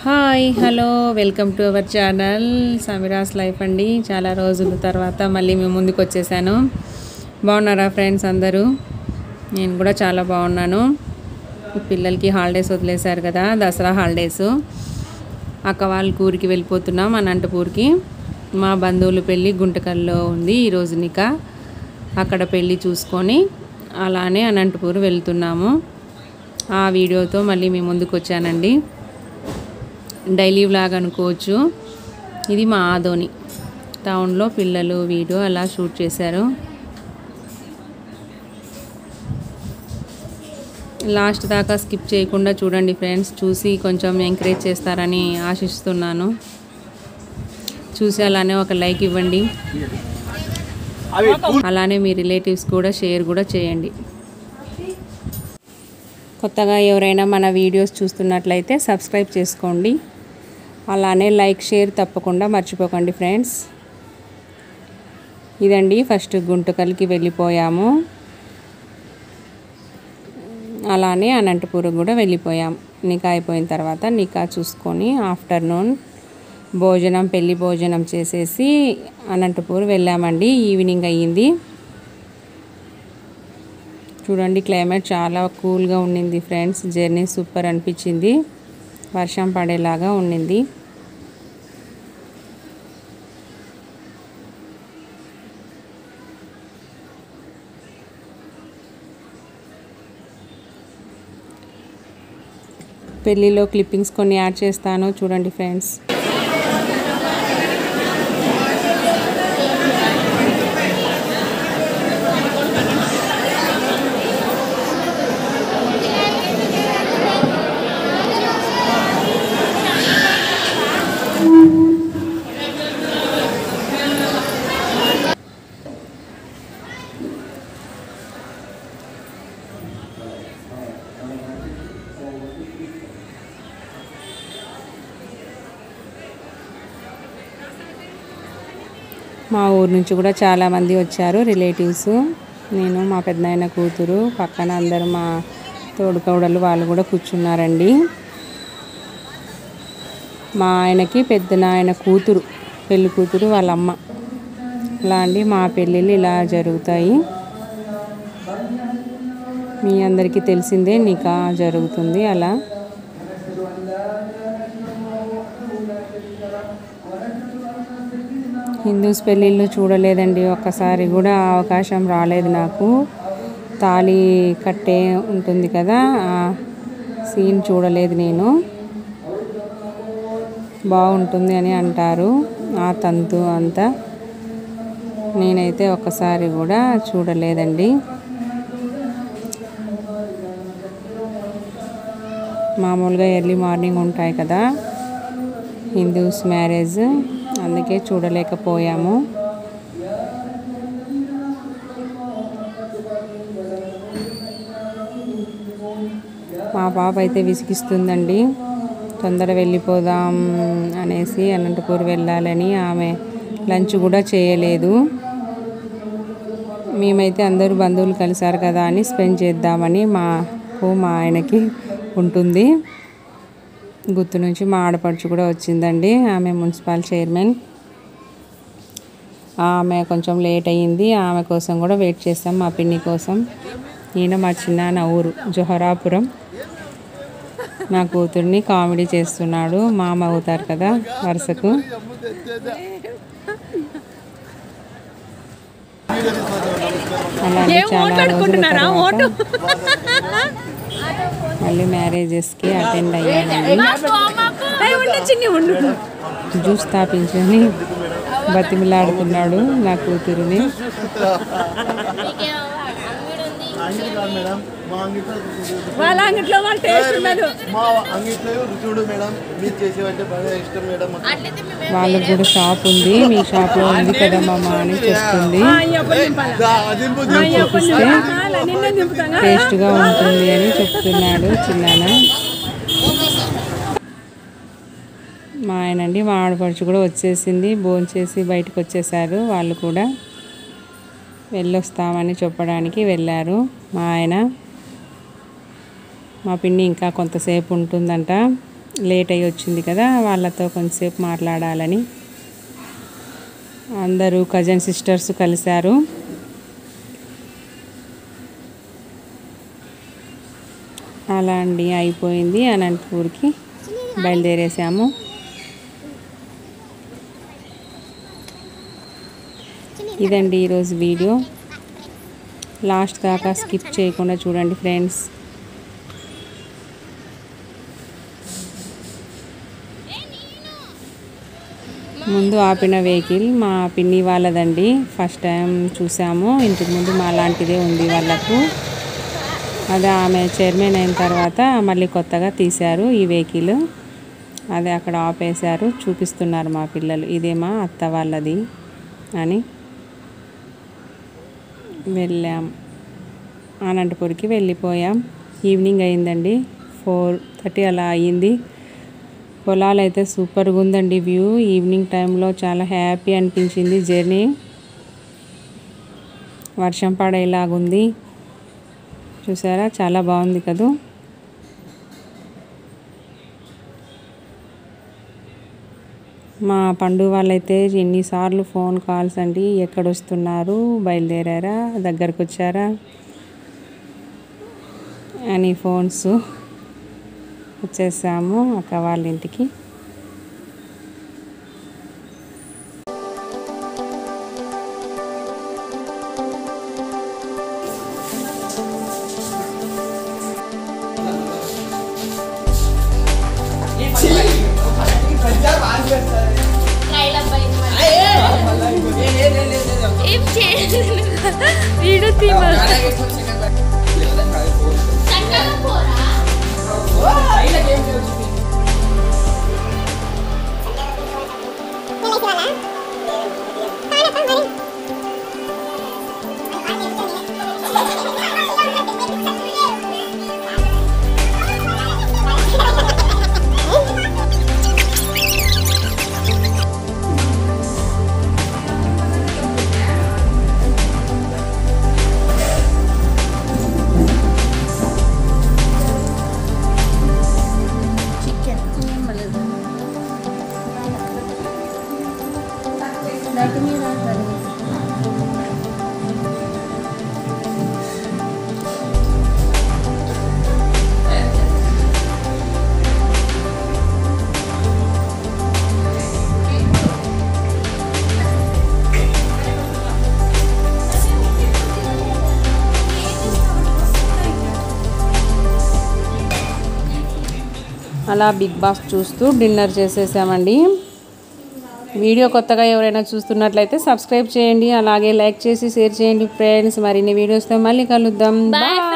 Hi hello welcome to our channel Sameera's Life అండి చాలా రోజుల తర్వాత మళ్ళీ మేము ముందుకు వచ్చేసాను బాగున్నారా ఫ్రెండ్స్ అందరూ నేను కూడా చాలా బాగున్నాను పిల్లలకి హాలిడేస్ వదిలేశారు కదా దసరా హాలిడేస్ అక్క వాళ్ళ ఊరికి వెళ్ళిపోతున్నాం అనంతపూర్కి మా బంధువుల పెళ్ళి గుంటకల్లో ఉంది ఈరోజు నికా అక్కడ పెళ్ళి చూసుకొని అలానే అనంతపూర్ వెళ్తున్నాము ఆ వీడియోతో మళ్ళీ మేము ముందుకు వచ్చానండి డైలీ వ్లాగ్ అనుకోవచ్చు ఇది మా ఆదోని టౌన్లో పిల్లలు వీడియో అలా షూట్ చేశారు లాస్ట్ దాకా స్కిప్ చేయకుండా చూడండి ఫ్రెండ్స్ చూసి కొంచెం ఎంకరేజ్ చేస్తారని ఆశిస్తున్నాను చూసి అలానే ఒక లైక్ ఇవ్వండి అలానే మీ రిలేటివ్స్ కూడా షేర్ కూడా చేయండి కొత్తగా ఎవరైనా మన వీడియోస్ చూస్తున్నట్లయితే సబ్స్క్రైబ్ చేసుకోండి అలానే లైక్ షేర్ తప్పకుండా మర్చిపోకండి ఫ్రెండ్స్ ఇదండి ఫస్ట్ గుంటకల్కి వెళ్ళిపోయాము అలానే అనంతపురం కూడా వెళ్ళిపోయాం నికా అయిపోయిన తర్వాత నికా చూసుకొని ఆఫ్టర్నూన్ భోజనం పెళ్లి భోజనం చేసేసి అనంతపూర్ వెళ్ళామండి ఈవినింగ్ అయ్యింది చూడండి క్లైమేట్ చాలా కూల్గా ఉండింది ఫ్రెండ్స్ జర్నీ సూపర్ అనిపించింది వర్షం పడేలాగా ఉండింది పెళ్ళిలో క్లిప్పింగ్స్ కొన్ని యాడ్ చేస్తాను చూడండి ఫ్రెండ్స్ మా ఊరు నుంచి కూడా చాలామంది వచ్చారు రిలేటివ్స్ నేను మా పెద్దనాయన కూతురు పక్కన అందరూ మా తోడుకోడలు వాళ్ళు కూడా కూర్చున్నారండి మా ఆయనకి పెద్ద నాయన కూతురు పెళ్లి కూతురు వాళ్ళ అమ్మ ఇలా అండి మా పెళ్ళిళ్ళు ఇలా జరుగుతాయి మీ అందరికీ తెలిసిందే నికా జరుగుతుంది అలా హిందూస్ పెళ్ళిళ్ళు చూడలేదండి ఒక్కసారి కూడా అవకాశం రాలేదు నాకు తాళి కట్టే ఉంటుంది కదా ఆ సీన్ చూడలేదు నేను బాగుంటుంది అని అంటారు ఆ తంతు అంతా నేనైతే ఒక్కసారి కూడా చూడలేదండి మామూలుగా ఎర్లీ మార్నింగ్ ఉంటాయి కదా హిందూస్ మ్యారేజ్ అందుకే చూడలేకపోయాము మా పాప అయితే విసిగిస్తుందండి తొందర వెళ్ళిపోదాం అనేసి అనంతపూర్ వెళ్ళాలని ఆమె లంచ్ కూడా చేయలేదు మేమైతే అందరూ బంధువులు కలిసారు కదా అని స్పెండ్ చేద్దామని మాకు మా ఆయనకి ఉంటుంది గుర్తు నుంచి మా ఆడపడుచు కూడా వచ్చిందండి ఆమె మున్సిపల్ చైర్మన్ ఆమె కొంచెం లేట్ అయ్యింది ఆమె కోసం కూడా వెయిట్ చేస్తాం మా పిన్ని కోసం ఈయన మా చిన్నాన్న ఊరు జొహరాపురం నా కూతుర్ని కామెడీ చేస్తున్నాడు మామ అవుతారు కదా వరుసకు అలానే చాలా రోజుల తర్వాత మళ్ళీ మ్యారేజెస్కి అటెండ్ అయ్యానండి జ్యూస్ తాపించని బతిమిలాడుతున్నాడు నా కూతురుని మేడం మా అంగిట్లో వాళ్ళ అంగట్లో వాళ్ళ టేస్ట్ ఉండదు మా అంగిట్లో రుచుడు మేడం మీరు చేసేవంటే బాగా ఇష్టం మేడం మాకు. వాళ్ళకు కూడా షాప్ ఉంది మీ షాప్లో ఉంది కదా మామ అని చెప్తుంది దా, అది బుద్ధి. చూపిస్తే నిన్నే దింపుతాగా టేస్ట్గా ఉంటుంది అని చెప్తున్నాడు చిన్నాన మా ఆయనండి మా ఆడపడుచు కూడా వచ్చేసింది భోంచేసి బయటకు వచ్చేసారు వాళ్ళు కూడా వెళ్ళొస్తామని చెప్పడానికి వెళ్ళారు మా ఆయన మా పిన్ని ఇంకా కొంతసేపు ఉంటుందంట లేట్ అయ్యి వచ్చింది కదా వాళ్ళతో కొంచెంసేపు మాట్లాడాలని అందరూ కజన్ సిస్టర్స్ కలిశారు అలా అండి అయిపోయింది అనంతపూర్కి బయలుదేరేసాము ఇదండి ఈరోజు వీడియో లాస్ట్ దాకా స్కిప్ చేయకుండా చూడండి ఫ్రెండ్స్ ముందు ఆపిన వెహికల్ మా పిన్ని వాళ్ళదండి ఫస్ట్ టైం చూసాము ఇంతకు ముందు మా లాంటిదే ఉంది వాళ్ళకు అదే ఆమె చైర్మన్ అయిన తర్వాత మళ్ళీ కొత్తగా తీశారు ఈ వెహికల్ అదే అక్కడ ఆపేశారు చూపిస్తున్నారు మా పిల్లలు ఇదే మా అత్త వాళ్ళది అని వెళ్ళాం అనంతపూర్కి వెళ్ళిపోయాం ఈవినింగ్ అయిందండి ఫోర్ థర్టీ అలా అయ్యింది పొలాలు అయితే సూపర్గా ఉందండి వ్యూ ఈవినింగ్ టైంలో చాలా హ్యాపీ అనిపించింది జర్నీ వర్షం పడేలాగుంది చూసారా చాలా బాగుంది కదూ మా పండు వాళ్ళైతే ఎన్నిసార్లు ఫోన్ కాల్స్ అండి ఎక్కడ వస్తున్నారు బయలుదేరారా దగ్గరకు వచ్చారా అని ఫోన్స్ వచ్చేసాము అక్క వాళ్ళ ఇంటికి ఏం చేయలేదు వీడు తీమా అలా బిగ్ బాస్ చూస్తూ డిన్నర్ చేసేసామండి వీడియో కొత్తగా ఎవరైనా చూస్తున్నట్లయితే సబ్స్క్రైబ్ చేయండి అలాగే లైక్ చేసి షేర్ చేయండి ఫ్రెండ్స్ మరిన్ని వీడియోస్తో మళ్ళీ కలుద్దాం బాయ్